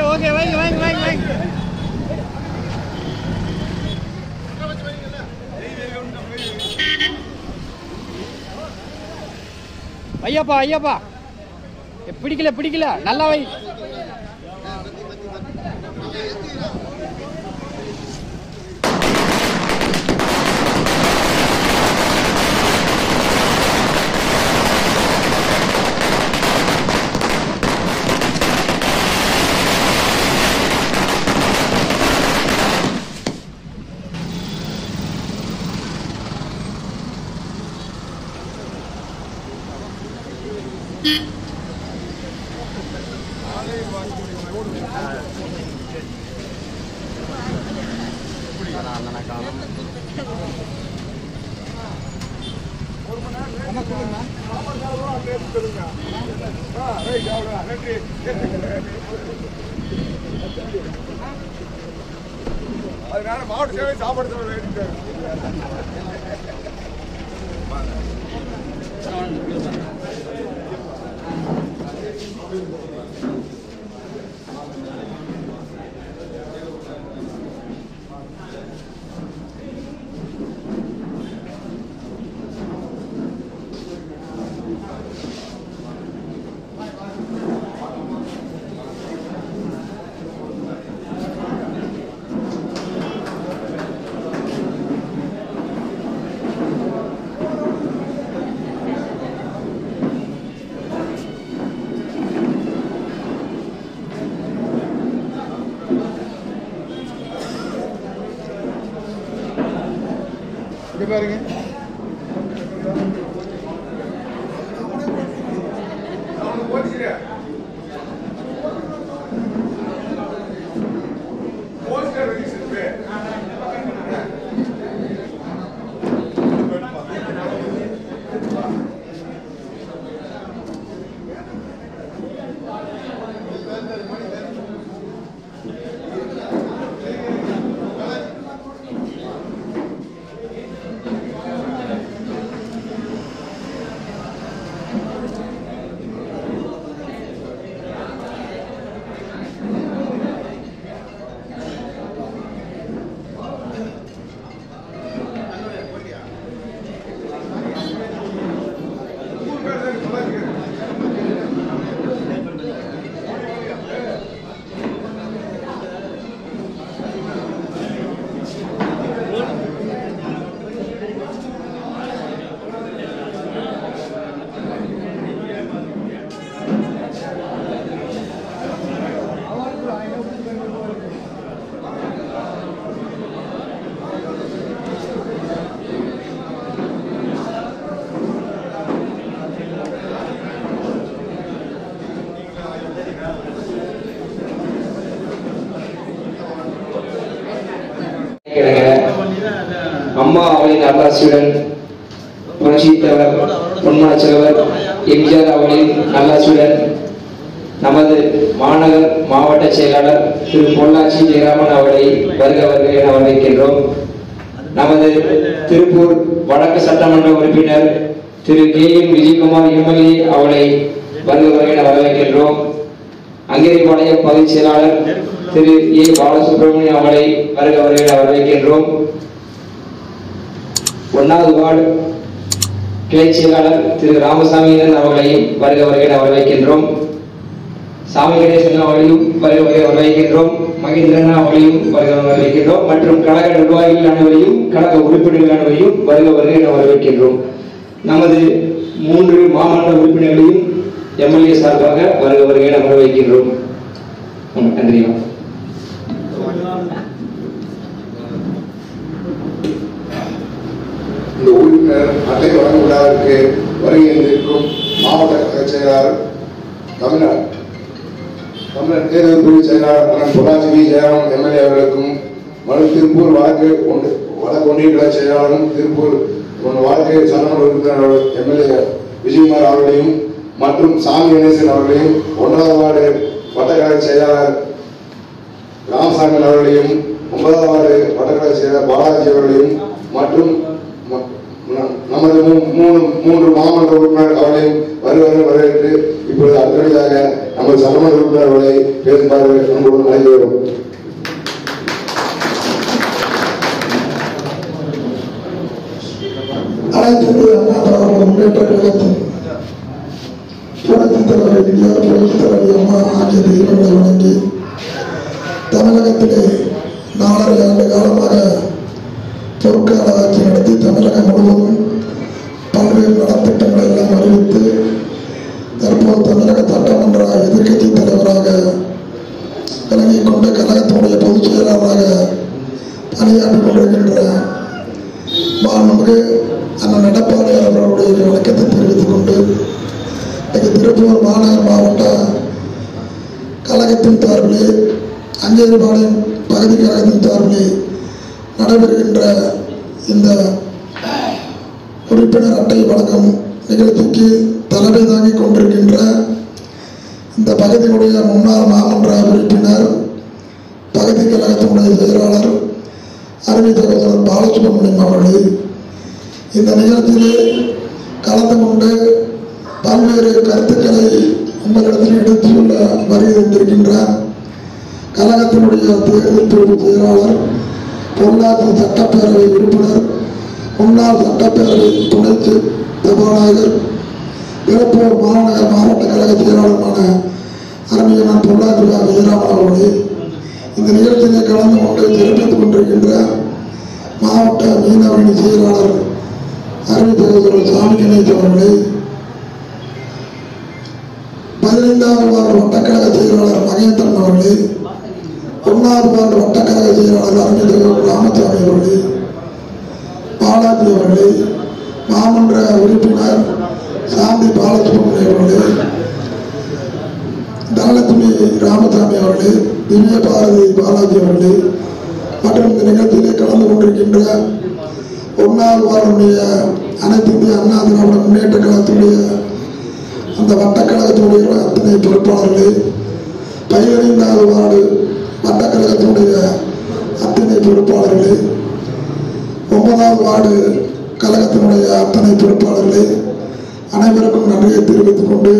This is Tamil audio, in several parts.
ஓகே வைங்க வைங்க வைங்க வைங்க ஐயப்பா ஐயப்பா ஏ, பிடிக்கல பிடிக்கல நல்லா வை அதனால மாவட்ட சேவை சாப்பாடு சேவை வேண்டிட்டு இங்க பாருங்க கிடங்க அம்மா அவளின் நல்லாசியுடன் புரட்சி தலைவர் பொன்மனச்செல்வர் எம்ஜிஆர் அவளின் நல்லாசியுடன் நமது மாநகர் மாவட்ட செயலாளர் திரு பொள்ளாச்சி ஜெயராமன் அவர்களை வருக வருக என வரவேற்கின்றோம் நமது திருப்பூர் வடக்கு சட்டமன்ற உறுப்பினர் Thiru K M Vijayakumar MLA அவர்களை வருக வருக என வரவேற்கின்றோம் அங்கேரிபாளையம் பகுதி செயலாளர் திரு ஏ பாலசுப்ரமணியம் அவர்களை வருக வருக என வரவேற்கின்றோம் ஒன்னாவது வார்டு கிளை செயலாளர் திரு ராமசாமியன் அவர்களையும் வருக வருக என வரவேற்கின்றோம் சாமி கணேசன் அவர்களையும் வருக வருக வரவேற்கின்றோம் மகேந்திரன் அவர்களையும் வருக வருக வரவேற்கின்றோம் மற்றும் கழக நிர்வாகிகள் அனைவரையும் கழக உறுப்பினர்கள் அனைவரையும் வருக வருக என வரவேற்கின்றோம் நமது மூன்று மாமன்ற உறுப்பினர்களையும் எம்எல்ஏ சார்பாக வருக வருக என வரவேற்கின்றோம் ம், நன்றி இந்த உறுப்பினர் அட்டை வழங்கும் விழாவிற்கு வருகை இருக்கும் மாவட்ட கழக செயலாளர் தமிழ்நாடு தமிழர் தேர்தல் குழு செயலாளர் அண்ணன் பொள்ளாச்சி வி ஜெயராமன் எம்எல்ஏ அவர்களுக்கும் மறு திருப்பூர் வடக்கு ஒன்று வடக்கு ஒன்றிய கிளை செயலாளரும் திருப்பூர் ஒன்று வடக்கு சட்டமன்ற உறுப்பினர் எம்எல்ஏ விஜயகுமார் அவர்களையும் மற்றும் சாமி கணேசன் அவர்களையும் ஒன்றாவது வார்டு வட்டக்கழக செயலாளர் ராமசாமி அவர்களையும் ஒன்பதாவது வடகலை செயலர் பாலாஜி அவர்களையும் மற்றும் ம- ந- நமது மூ- மூணு மூன்று மாமன்ற உறுப்பினர் அவர்களையும் வருவார்கள் வரவேற்று இப்பொழுது அடுத்தபடியாக நமது சட்டமன்ற உறுப்பினர் அவர்களை பேசுமாறு அன்புடன் அழைக்கிறோம் அனைத்து இந்திய அண்ணா திராவிட முன்னேற்ற கழகத்தின் புரட்சித் தலைவர் இந்தியா புரட்சித் தலைவர் அம்மா ஆகிய தெய்வங்களை வணங்கி தமிழகத்திலே நாலரை ஆண்டு காலமாக பொருட்கால ஆட்சி நடத்தி தமிழகம் முழுவதும் பல்வேறு நலத்திட்டங்களை எல்லாம் அறிவித்து தற்போது தமிழக சட்டமன்ற எதிர்க்கட்சி தலைவராக விளங்கிக் கொண்டு கழகத்தினுடைய பொதுச் செயலாளராக பணியாற்றிக் கொண்டிருக்கின்ற மாண்புமிகு அண்ணன் எடப்பாடியார் அவர்களுடைய வணக்கத்தை தெரிவித்துக் கொண்டு இன்னைக்கு திருப்பூர் மாநகர் மாவட்ட கழகத்தின் சார்பிலே அங்கேரிபாளையம் பகுதி கழகத்தின் சார்பிலே நடைபெறுகின்ற இந்த உறுப்பினர் அட்டை வழங்கும் நிகழ்ச்சிக்கு தலைமை தாங்கிக் கொண்டிருக்கின்ற இந்த பகுதியினுடைய முன்னாள் மாமன்ற உறுப்பினர் பகுதி கழகத்தினுடைய செயலாளர் அருமை சகோதரர் பாலசுப்ரமணியம் அவர்களே இந்த நிகழ்ச்சியிலே கலந்து கொண்டு பல்வேறு கருத்துக்களை உங்களிடத்தில் எடுத்துச் சொல்ல வருகை தந்திருக்கின்றார் கழகத்தினுடைய தேர்தல் பிரிவு செயலாளர் பொள்ளாச்சி சட்டப்பேரவை உறுப்பினர் முன்னாள் சட்டப்பேரவை துணை செ- சபாநாயகர் திருப்பூர் மாநகர மாவட்ட கழக செயலாளருமான அருமையான பொள்ளாச்சி வீராமன் அவர்களே இந்த நிகழ்ச்சியிலே கலந்து கொண்டு சிறப்பித்துக் கொண்டிருக்கின்ற மாவட்ட மீனவணி செயலாளர் அருமை சகோதரர் சாமி கணேஷ் அவர்களே பதினைந்தாவது வார்டு வட்டக்கழக செயலாளர் மகேந்திரன் அவர்களே ஒன்றாவது வார்டு வட்டக்கழக செயலாளர் அருமை சகோதரர் ராமசாமி அவர்களே பாலாஜி அவர்களே மாமன்ற உறுப்பினர் சாந்தி பாலசுப்ரமணியம் அவர்களே தனலட்சுமி ராமசாமி அவர்களே திவ்ய பாரதி பாலாஜி அவர்களே மற்றும் இந்த நிகழ்ச்சியிலே கலந்து கொண்டிருக்கின்ற ஒன்றாவது வாருடைய அனைத்து இந்திய அண்ணா திராவிட முன்னேற்ற கழகத்துடைய அந்த வட்டக்கழகத்தினுடைய அத்தனை பொறுப்பாளர்களே பதினைந்தாவது வார்டு வட்டக்கழகத்தினுடைய அத்தனை பொறுப்பாளர்களே ஒன்பதாவது வார்டு கழகத்தினுடைய அத்தனை பொறுப்பாளர்களே அனைவருக்கும் நன்றியை தெரிவித்துக் கொண்டு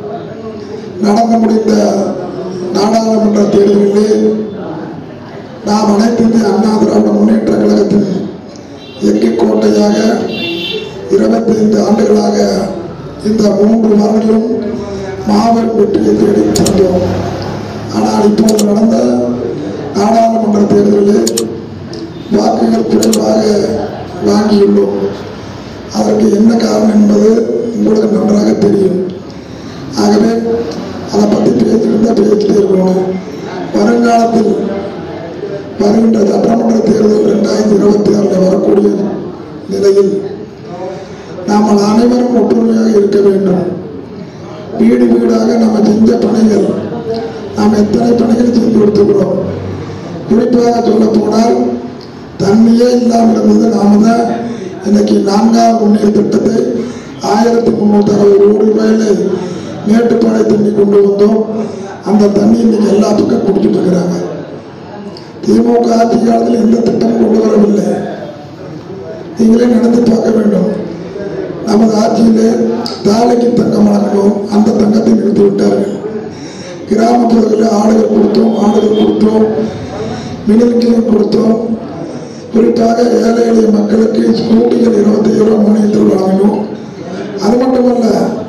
நடந்து முடிந்த நாடாளுமன்ற தேர்தலிலே நாம் அனைத்து இந்திய அண்ணா திராவிட முன்னேற்ற கழகத்தின் எக்கி கோட்டையாக இருபத்தி ஐந்து ஆண்டுகளாக இந்த மூன்று வாரங்களும் மாபெரும் வெற்றியை தேடி தந்தோம் ஆனால் இப்போது நடந்த நாடாளுமன்ற தேர்தலிலே வாக்குகள் குறைவாக வாங்கியுள்ளோம் அதற்கு என்ன காரணம் என்பது உங்களுக்கு நன்றாக தெரியும் ஆகவே அதை பற்றி பேசியிருந்தா பேசிட்டே இருக்கணும் வருங்காலத்தில் வருகின்ற சட்டமன்ற தேர்தல் ரெண்டாயிரத்தி இருபத்தி ஆறில் வரக்கூடிய நிலையில் நாம் அனைவரும் ஒற்றுமையாக இருக்க வேண்டும் வீடு வீடாக நம்ம செஞ்ச பணிகள் நாம் எத்தனை பணிகள் செஞ்சு கொடுத்துக்கிறோம் குறிப்பாக சொல்ல போனால் தண்ணியே இல்லாமல் இருந்தது நாம தான் இன்னைக்கு நான்காவது முன்னேற்ற திட்டத்தை ஆயிரத்தி முந்நூற்றி அறுபது கோடி ரூபாயில மேட்டுப்பாறை தண்ணி கொண்டு வந்தோம் அந்த தண்ணி இன்னைக்கு எல்லா பக்கம் கொடுத்துட்டு இருக்கிறாங்க திமுக ஆட்சி காலத்தில் எந்த திட்டம் கொண்டு வரவில்லை நீங்களே நடந்து பார்க்க வேண்டும் நமது ஆட்சியிலே தாலைக்கு தங்கம் வழங்கணும் அந்த தங்கத்தை நிறுத்தி விட்டார்கள் கிராமப்புறங்களில் ஆடுகள் கொடுத்தோம் ஆடுகள் கொடுத்தோம் மினல்கிளையும் கொடுத்தோம் குறிப்பாக ஏழை எளிய மக்களுக்கு ஸ்கூட்டிகள் இருபத்தி ரூபா மானியத்தில் வழங்கினோம் அது மட்டுமல்ல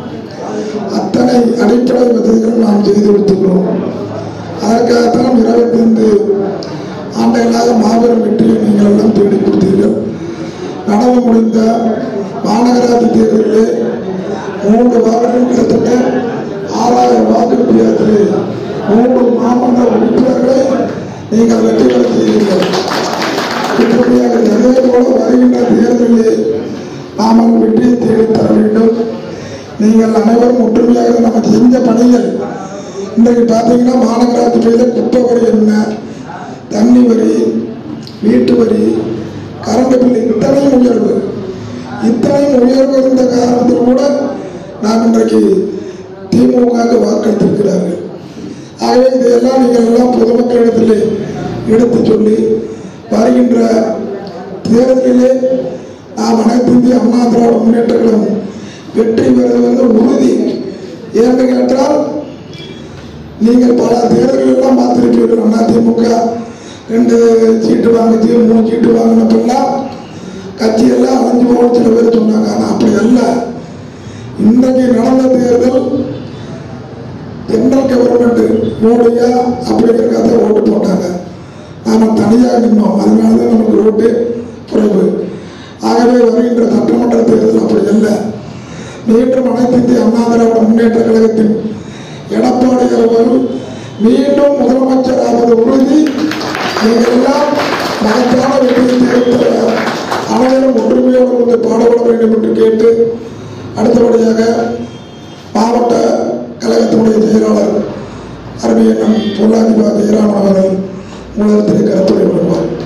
அத்தனை அடிப்படை வசதிகளும் நாம் செய்து கொடுத்துக்கிறோம் அதற்காகத்தான் இருபத்தி ஐந்து ஆண்டுகளாக மாபெரும் வெற்றியை நீங்கள் எல்லாம் தேடி கொடுத்தீர்கள் நடந்து முடிந்த மாநகராட்சி தேர்தலிலே மூன்று வாரங்கள் கிட்டத்தட்ட ஆறாயிரம் வாக்கு வித்தியாசத்திலே மூன்று மாமன்ற உறுப்பினர்களை நீங்கள் வெற்றி பெற செய்தீர்கள் இப்படியாக அதே போல வருகின்ற தேர்தலிலே நாமல் வெற்றியை தேடி தர வேண்டும் நீங்கள் அனைவரும் ஒற்றுமையாக நம்ம செஞ்ச பணிகள் இன்றைக்கு பார்த்தீங்கன்னா மாநகராட்சி துறையில் குப்பை வரி என்ன தண்ணி வரி வீட்டு வரி கரண்ட் பில் இத்தனையும் உயர்வு இத்தனையும் உயர்வு இருந்த காரணத்தில் கூட நாம் இன்றைக்கு திமுகவுக்கு வாக்களித்திருக்கிறார்கள் ஆகவே இதையெல்லாம் நீங்கள் எல்லாம் பொதுமக்களிடத்திலே எடுத்து சொல்லி வருகின்ற தேர்தலிலே நாம் அனைத்து இந்திய அண்ணா திராவிட முன்னேற்ற கழகம் வெற்றி பெறுவது உறுதி ஏன்னு கேட்டால் நீங்கள் பல தேர்தல்கள் எல்லாம் பார்த்திருப்பீர்கள் அதிமுக ரெண்டு சீட்டு வாங்கிச்சு மூணு சீட்டு வாங்கினப்பெல்லாம் கட்சியெல்லாம் அலைஞ்சு போக சில பேர் சொன்னாங்க ஆனால் அப்படி அல்ல இன்றைக்கு நடந்த தேர்தல் ஜெனரல் கவர்மெண்ட் மோடியா அப்படிங்கிறக்காக ஓட்டு போட்டாங்க நாம தனியாக நின்னோம் அதனால தான் நமக்கு ஓட்டு குறைவு ஆகவே வருகின்ற சட்டமன்ற தேர்தல் அப்படி அல்ல மீண்டும் அனைத்து இந்திய அண்ணா திராவிட முன்னேற்ற கழகத்தின் எடப்பாடி அவர்கள் மீண்டும் முதலமைச்சர் ஆவது உறுதி நீங்கள் எல்லாம் மகத்தான வெற்றியை தேர்தல் அனைவரும் ஒற்றுமையோடு வந்து பாடுபட வேண்டும் என்று கேட்டு அடுத்தபடியாக மாவட்ட கழகத்தினுடைய செயலாளர் அருமையண்ணன் பொருளாதிபதி ஜெயராமன் அவர்கள் முதலத்தில் கருத்துரை வருவார்